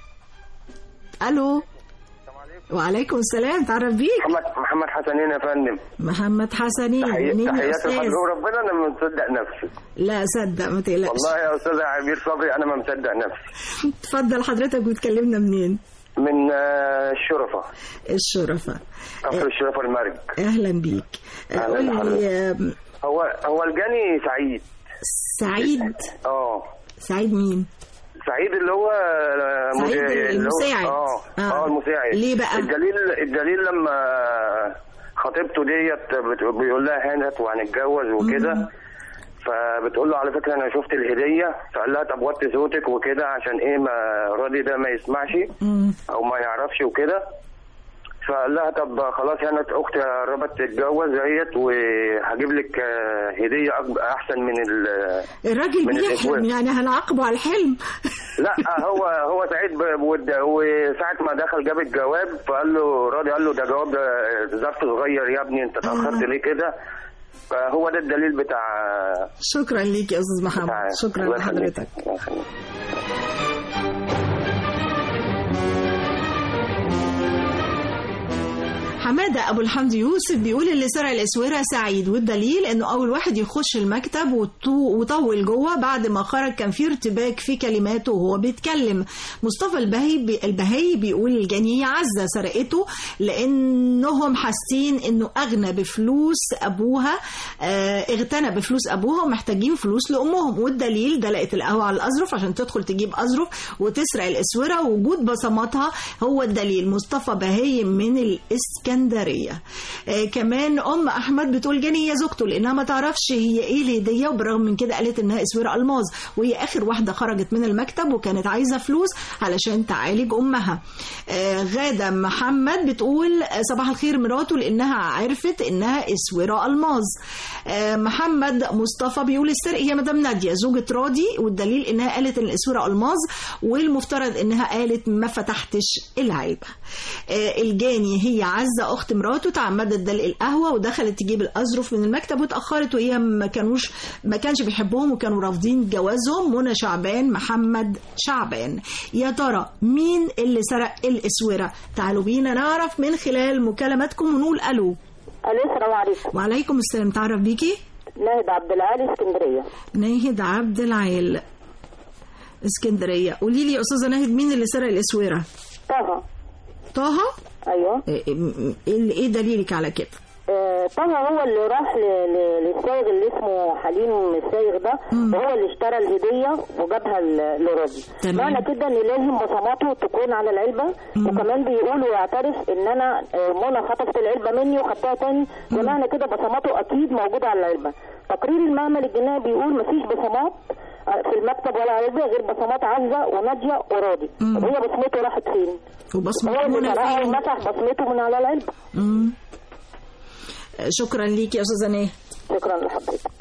الو وعليكم السلام تعرف بيك محمد محمد حسنين يا فندم محمد حسنين تحيات منين يا تحياتي استاذ لحضرتك وربنا انا ما مصدق نفسي لا صدق ما تقلقش والله يا استاذ عبير صبري انا ما مصدق نفسي اتفضل حضرتك بتكلمنا منين من آه، الشرفه الشرفة كفر الشرفه المرج اهلا بيك أهلاً قول لي بحضرتك. آم، هو هو الجاني سعيد سعيد اه سعيد مين سعيد اللي هو آه، سعيد مدير- اللي هو- المساعد. اه آه. اه المساعد ليه بقى؟ الدليل الدليل لما خطيبته ديت بت- بيقول لها هانت وهنتجوز وكده فبتقول له على فكره انا شفت الهديه فقال لها طب وطي صوتك وكده عشان ايه ما راضي ده ما يسمعش او ما يعرفش وكده فقال لها طب خلاص هانت اختي قربت تتجوز اهيت وهجيب لك آه، هديه أكب- احسن من ال الراجل من بيحلم الإخوان. يعني هنعاقبه على الحلم لا هو هو سعيد ب- بود- وساعة ما دخل جاب الجواب فقال له راضي قال له ده جواب آه، ظرف صغير يا ابني انت اتأخرت ليه كده فهو ده الدليل بتاع شكرا ليك يا استاذ محمد شكرا الله يخليك. لحضرتك الله يخليك. حمادة أبو الحمد يوسف بيقول اللي سرق الأسورة سعيد والدليل إنه أول واحد يخش المكتب وطو- وطول جوه بعد ما خرج كان في ارتباك في كلماته وهو بيتكلم مصطفى البهي بي البهي بيقول الجنية عزة سرقته لأنهم حاسين إنه أغنى بفلوس أبوها آه اغتنى بفلوس أبوها ومحتاجين فلوس لأمهم والدليل دلقت القهوة على الأظرف عشان تدخل تجيب أظرف وتسرق الأسورة وجود بصماتها هو الدليل مصطفى بهي من الإسكندرية آه كمان أم أحمد بتقول جنية زوجته لأنها ما تعرفش هي إيه الهدية وبرغم من كده قالت إنها أسورة ألماظ وهي آخر واحدة خرجت من المكتب وكانت عايزة فلوس علشان تعالج أمها آه غادة محمد بتقول آه، صباح الخير مراته لأنها عرفت إنها أسورة ألماظ آه محمد مصطفى بيقول السرق هي مدام نادية زوجة راضي والدليل إنها قالت إن الأسورة ألماظ والمفترض إنها قالت ما فتحتش العلبة آه الجاني هي عزة أخت مراته تعمدت دلق القهوة ودخلت تجيب الأظرف من المكتب واتأخرت وهي ما كانوش ما كانش بيحبهم وكانوا رافضين جوازهم منى شعبان محمد شعبان يا ترى مين اللي سرق الأسورة تعالوا بينا نعرف من خلال مكالماتكم ونقول ألو الو السلام عليكم وعليكم السلام تعرف بيكي ناهد عبد العالي اسكندريه ناهد عبد العال اسكندرية قولي لي يا أستاذة ناهد مين اللي سرق الأسورة طه طه ايوه إيه- إيه إيه دليلك على كده آه، طه هو اللي راح ل- ل- للسايغ اللي اسمه حليم السايغ ده وهو اللي اشترى الهديه وجابها ل- لراضي تمام. معنى كده ان لازم بصماته تكون على العلبه وكمان بيقول ويعترف ان انا آه، منى خطفت العلبه مني وخدتها تاني ومعنى كده بصماته اكيد موجوده على العلبه تقرير المعمل الجنائي بيقول مفيش بصمات آه، في المكتب ولا علبه غير بصمات عزه وناديه وراضي طب هي بصمته راحت فين؟ وبصمة هو اللي منى سرقها فين؟ ومسح بصمته من على العلبه مم. شكرا ليك يا استاذه نهى شكرا لحضرتك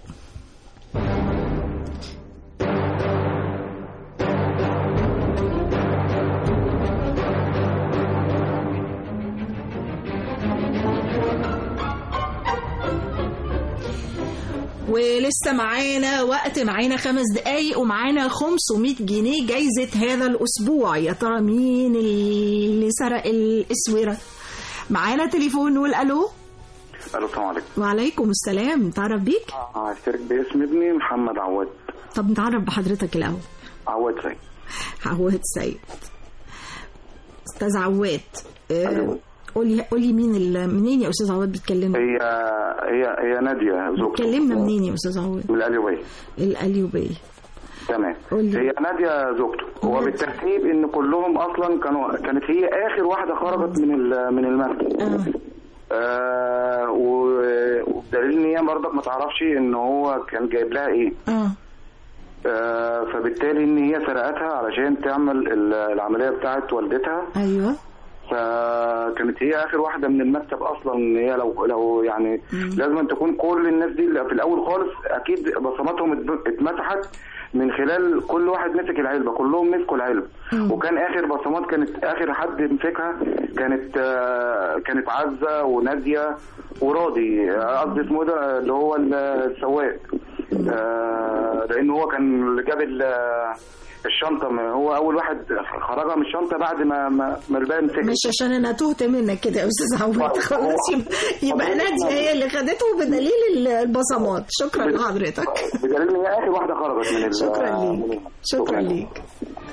ولسه معانا وقت معانا خمس دقايق ومعانا 500 جنيه جايزة هذا الأسبوع يا ترى مين اللي سرق الأسورة معانا تليفون نقول ألو الو السلام عليكم وعليكم السلام نتعرف بيك هشترك باسم ابني محمد عواد طب نتعرف بحضرتك الأول عواد سيد عواد سيد أستاذ عواد آه، قولي قولي مين ال- منين يا أستاذ عواد بتكلمنا هي هي هي ناديه زوجته بتكلمنا منين يا أستاذ عواد من القليوبيه القليوبية تمام قولي. هي ناديه زوجته هو بالترتيب ان كلهم اصلا كانوا كانت هي اخر واحده خرجت من ال- من المسجد آه و- وبدليل ان هي برضك ما تعرفش ان هو كان جايب لها ايه اه آه فبالتالي ان هي سرقتها علشان تعمل ال- العمليه بتاعت والدتها ايوه فكانت هي اخر واحده من المكتب اصلا ان هي لو لو يعني لازم أن تكون كل الناس دي اللي في الاول خالص اكيد بصماتهم ات- اتمسحت من خلال كل واحد مسك العلبه كلهم مسكوا العلبه وكان اخر بصمات كانت اخر حد مسكها كانت آه، كانت عزه وناديه وراضي آه، قصدي اسمه ده اللي هو السواق آه، لان هو كان اللي جاب ال- الشنطه ما هو اول واحد خرجها من الشنطه بعد ما ما ما الباقي مسكها مش عشان انا تهت منك كده يا استاذ عواد خلاص يبقى, يبقى ناديه هي اللي خدته بدليل ال- البصمات شكرا لحضرتك بدليل ان هي اخر واحده خرجت من ال- شكرا ليك من ال- شكرا ليك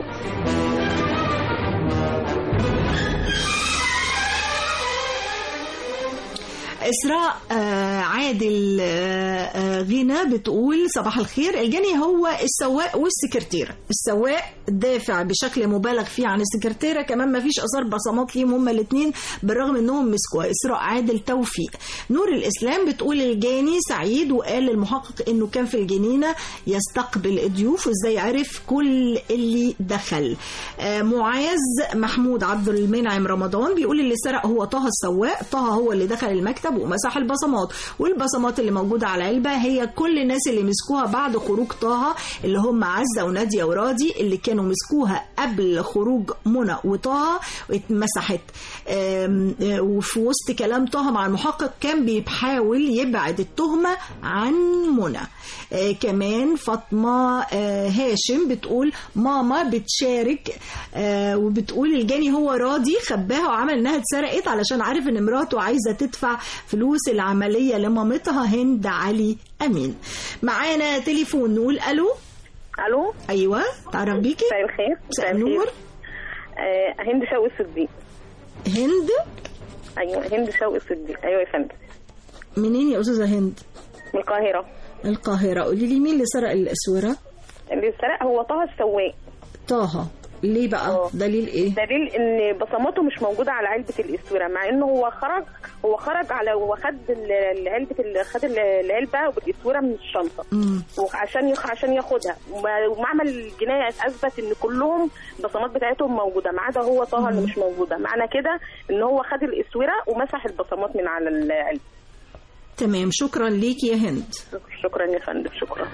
إسراء آه، عادل آه، آه، غنى بتقول صباح الخير الجاني هو السواق والسكرتيرة السواق دافع بشكل مبالغ فيه عن السكرتيرة كمان ما فيش أثار بصمات ليهم هما الاتنين بالرغم انهم مسكوها إسراء عادل توفيق نور الإسلام بتقول الجاني سعيد وقال للمحقق انه كان في الجنينة يستقبل الضيوف وازاي عرف كل اللي دخل آه، معاذ محمود عبد المنعم رمضان بيقول اللي سرق هو طه السواق طه هو اللي دخل المكتب ومسح البصمات والبصمات اللي موجودة على العلبة هي كل الناس اللي مسكوها بعد خروج طه اللي هم عزة ونادية وراضي اللي كانوا مسكوها قبل خروج منى وطه اتمسحت آم، آه، وفي وسط كلام طه مع المحقق كان بيحاول يبعد التهمة عن منى آه، كمان فاطمة آه، هاشم بتقول ماما بتشارك آه، وبتقول الجاني هو راضي خباها وعمل انها اتسرقت علشان عارف ان مراته عايزة تدفع فلوس العملية لمامتها هند علي امين معانا تليفون نقول الو الو ايوه تعرف بيكي مساء الخير مساء النور آه هند شوقي الصديق هند ايوه هند شوقي الصديق ايوه يا فندم منين يا استاذة هند من القاهره القاهرة قولي لي مين اللي سرق الاسورة اللي سرق هو طه السواق طه ليه بقى دليل ايه دليل ان بصماته مش موجوده على علبه الاسوره مع انه هو خرج هو خرج على هو خد ال- العلبه ال- خد ال- العلبه بالاسوره من الشنطه مم. وعشان يخ... عشان ياخدها وما- ومعمل الجنايه اثبت ان كلهم البصمات بتاعتهم موجوده ما عدا هو طه اللي مش موجوده معنى كده ان هو خد الاسوره ومسح البصمات من على العلبه تمام شكرا ليكي يا هند شكرا يا فندم شكرا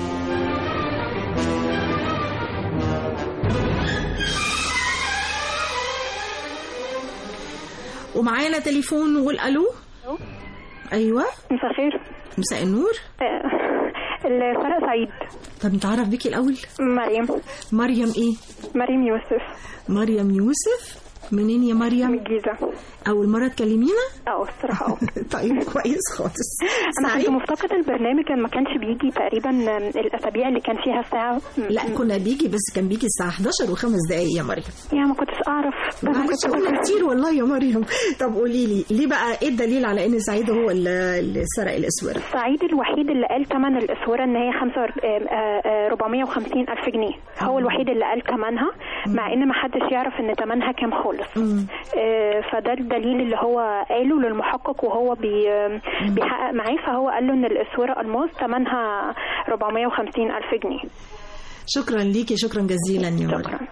ومعانا تليفون نقول الو ايوه مساء الخير مساء النور الفرق سعيد طب نتعرف بيكي الاول مريم مريم ايه مريم يوسف مريم يوسف منين يا مريم؟ من الجيزة أول مرة تكلمينا؟ اه الصراحة اه طيب كويس خالص أنا سعيد. كنت مفتقدة البرنامج ما كانش بيجي تقريبا الأسابيع اللي كان فيها الساعة لا كنا بيجي بس كان بيجي الساعة 11 وخمس دقايق يا مريم يعني ما كنتش أعرف بس معلش كنت قلنا كتير والله يا مريم طب قولي لي ليه بقى ايه الدليل على ان سعيد هو اللي اللي سرق الاسوره؟ سعيد الوحيد اللي قال ثمن الاسوره ان هي 450 الف جنيه هو الوحيد اللي قال ثمنها مع ان ما حدش يعرف ان ثمنها كام خالص آه، فده الدليل اللي هو قاله للمحقق وهو بي بيحقق معاه فهو قال له ان الاسوره الماس ثمنها 450 الف جنيه شكرا ليكي شكرا جزيلا يا مريم شكرا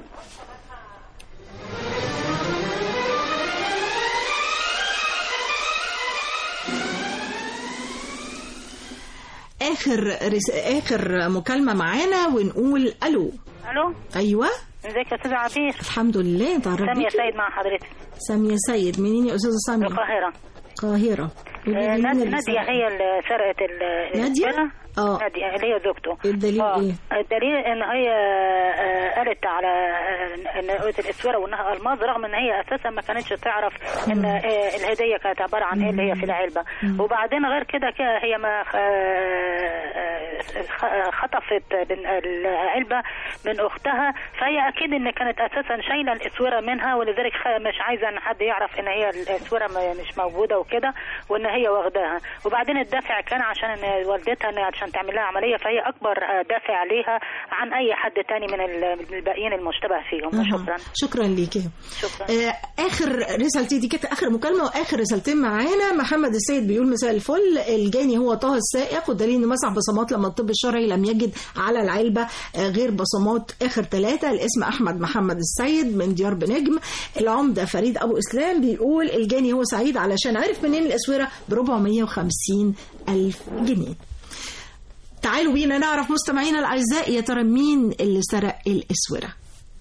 اخر رس... اخر مكالمه معانا ونقول الو الو ايوه ازيك يا استاذ عبير الحمد لله تعرف سامية سيد مع حضرتك سامية سيد منين يا استاذه سامية القاهرة القاهرة قولي لي آه، مين ناد- اللي نادية سرق؟ هي اللي سرقت ال- نادية؟ السنة. اه نادية اللي هي زوجته الدليل آه. ايه؟ الدليل ان هي آه، قالت على آه، ان قالت الاسوره وانها الماظ رغم ان هي اساسا ما كانتش تعرف ان آه، الهديه كانت عباره عن ايه اللي هي في العلبه وبعدين غير كده كده هي ما خ- آه، خ- خطفت من العلبه من اختها فهي اكيد ان كانت اساسا شايله الاسوره منها ولذلك خ- مش عايزه ان حد يعرف ان هي الاسوره م- مش موجوده وكده وان هي واخداها وبعدين الدافع كان عشان ان والدتها ان عشان تعمل لها عمليه فهي اكبر آه، دافع عليها عن اي حد تاني من ال- من الباقيين المشتبه فيهم أها. وشكرا شكرا ليكي شكرا آه، اخر رسالتي دي كانت اخر مكالمه واخر رسالتين معانا محمد السيد بيقول مساء الفل الجاني هو طه السائق والدليل انه مسح بصمات لما الطب الشرعي لم يجد على العلبه آه، غير بصمات اخر ثلاثه الاسم احمد محمد السيد من ديار بنجم العمده فريد ابو اسلام بيقول الجاني هو سعيد علشان عرف منين الاسوره ب 450 الف جنيه تعالوا بينا نعرف مستمعينا الاعزاء يا ترى مين اللي سرق الاسوره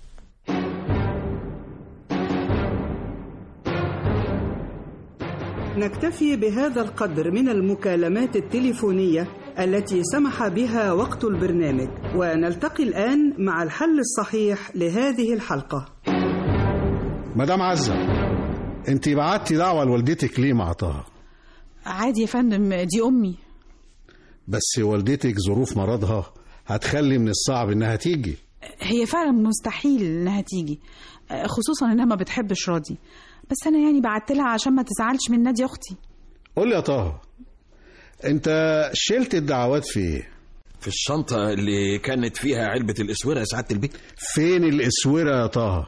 نكتفي بهذا القدر من المكالمات التليفونية التي سمح بها وقت البرنامج ونلتقي الآن مع الحل الصحيح لهذه الحلقة مدام عزة انت بعتي دعوة لوالدتك ليه مع طه عادي يا فندم دي امي بس والدتك ظروف مرضها هتخلي من الصعب انها تيجي هي فعلا مستحيل انها تيجي آه، خصوصا انها ما بتحبش راضي بس انا يعني بعت لها عشان ما تزعلش من ناديه اختي قول لي يا طه انت شلت الدعوات في ايه في الشنطة اللي كانت فيها علبة الإسورة يا سعادة البيت فين الاسوره يا طه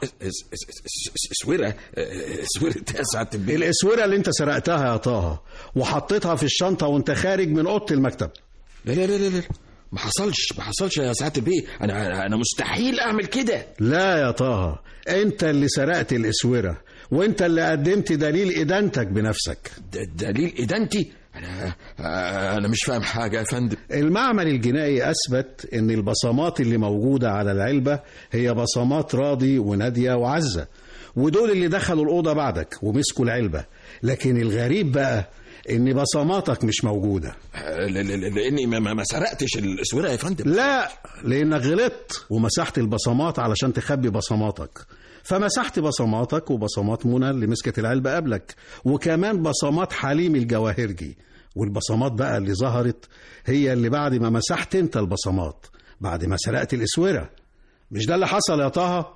اسورة آه، اسورة يا سعادة البيت الاسوره اللي انت سرقتها يا طه وحطيتها في الشنطه وانت خارج من اوضه المكتب لا لا لا لا لا ما حصلش ما حصلش يا سعادة البيت أنا أنا مستحيل أعمل كده لا يا طه انت اللي سرقت الاسوره وانت اللي قدمت دليل ادانتك بنفسك د- دليل إدانتي أنا آه، أنا مش فاهم حاجة يا فندم المعمل الجنائي أثبت إن البصمات اللي موجودة على العلبة هي بصمات راضي ونادية وعزة ودول اللي دخلوا الأوضة بعدك ومسكوا العلبة لكن الغريب بقى إن بصماتك مش موجودة آه، ل- ل- لأني ما- ما ما سرقتش الإسورة يا فندم لا لأنك غلطت ومسحت البصمات علشان تخبي بصماتك فمسحت بصماتك وبصمات منى اللي مسكت العلبة قبلك وكمان بصمات حليم الجواهرجي والبصمات بقى اللي ظهرت هي اللي بعد ما مسحت انت البصمات بعد ما سرقت الاسوره مش ده اللي حصل يا طه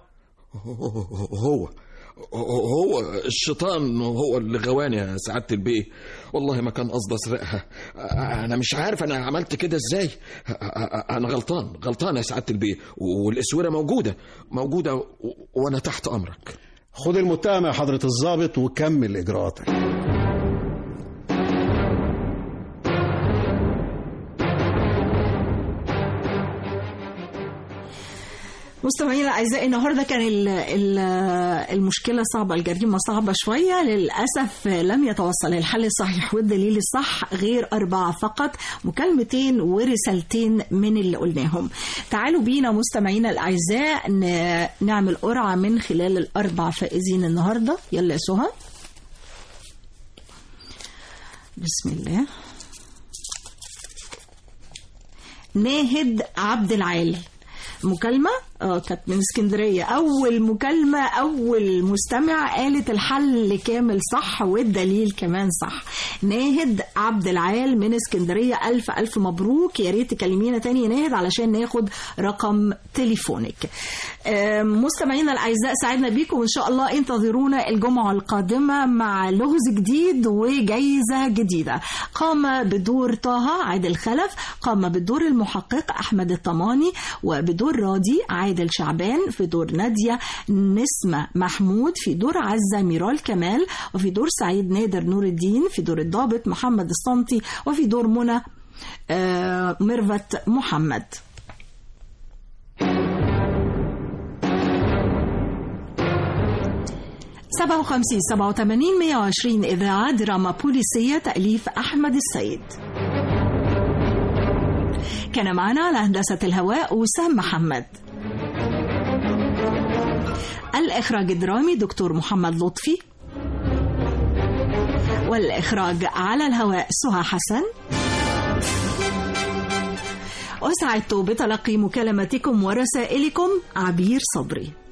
هو هو الشيطان هو اللي غواني يا سعادة البيه والله ما كان قصدي اسرقها انا مش عارف انا عملت كده ازاي انا غلطان غلطان يا سعادة البيه والاسوره موجوده موجوده و- وانا تحت امرك خد المتهم يا حضرة الضابط وكمل إجراءاتك مستمعينا الاعزاء النهارده كان ال- ال- المشكله صعبه الجريمه صعبه شويه للاسف لم يتوصل الحل الصحيح والدليل الصح غير اربعه فقط مكالمتين ورسالتين من اللي قلناهم تعالوا بينا مستمعينا الاعزاء ن- نعمل قرعه من خلال الاربع فائزين النهارده يلا يا سهى بسم الله ناهد عبد العال مكالمة اه كانت من اسكندريه اول مكالمه اول مستمع قالت الحل كامل صح والدليل كمان صح ناهد عبد العال من اسكندريه الف الف مبروك يا ريت تكلمينا تاني يا ناهد علشان ناخد رقم تليفونك آم، مستمعينا الاعزاء سعدنا بيكم وان شاء الله انتظرونا الجمعه القادمه مع لغز جديد وجايزه جديده قام بدور طه عادل خلف قام بدور المحقق احمد الطماني وبدور راضي عادل شعبان في دور ناديه نسمه محمود في دور عزه ميرال كمال وفي دور سعيد نادر نور الدين في دور الضابط محمد الصمتي وفي دور منى آه، ميرفت محمد سبعة وخمسين سبعة وثمانين مية وعشرين إذاعة دراما بوليسية تأليف أحمد السيد كان معنا على هندسة الهواء وسام محمد الإخراج الدرامي دكتور محمد لطفي والإخراج على الهواء سهى حسن أسعدت بتلقي مكالمتكم ورسائلكم عبير صبري